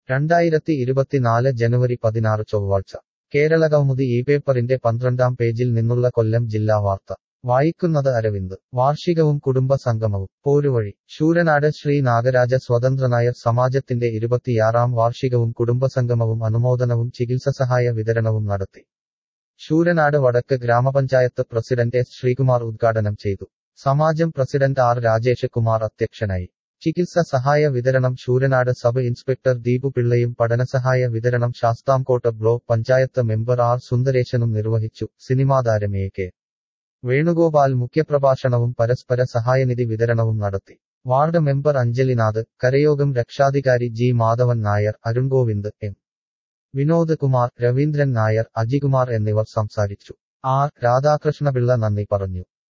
രണ്ടായിരത്തി ഇരുപത്തിനാല് ജനുവരി പതിനാറ് ചൊവ്വാഴ്ച കേരള കൗമുദി ഈ പേപ്പറിന്റെ പന്ത്രണ്ടാം പേജിൽ നിന്നുള്ള കൊല്ലം ജില്ലാ വാർത്ത വായിക്കുന്നത് അരവിന്ദ് വാർഷികവും കുടുംബ സംഗമവും പോരുവഴി ശൂരനാട് ശ്രീ നാഗരാജ സ്വതന്ത്രനായർ സമാജത്തിന്റെ ഇരുപത്തിയാറാം വാർഷികവും കുടുംബസംഗമവും അനുമോദനവും ചികിത്സസഹായ വിതരണവും നടത്തി ശൂരനാട് വടക്ക് ഗ്രാമപഞ്ചായത്ത് പ്രസിഡന്റ് എസ് ശ്രീകുമാർ ഉദ്ഘാടനം ചെയ്തു സമാജം പ്രസിഡന്റ് ആർ രാജേഷ് കുമാർ അധ്യക്ഷനായി ചികിത്സ സഹായ വിതരണം ശൂരനാട് സബ് ഇൻസ്പെക്ടർ ദീപു പിള്ളയും പഠനസഹായ വിതരണം Sasthamkotta block panchayat member R സുന്ദരേശനും നിർവഹിച്ചു സിനിമാതാരം എ കെ വേണുഗോപാൽ മുഖ്യപ്രഭാഷണവും പരസ്പര സഹായനിധി വിതരണവും നടത്തി വാർഡ് മെമ്പർ അഞ്ജലിനാഥ് കരയോഗം രക്ഷാധികാരി ജി മാധവൻ നായർ അരുൺ ഗോവിന്ദ് എം വിനോദ് കുമാർ രവീന്ദ്രൻ നായർ അജികുമാർ എന്നിവർ സംസാരിച്ചു ആർ രാധാകൃഷ്ണപിള്ള നന്ദി പറഞ്ഞു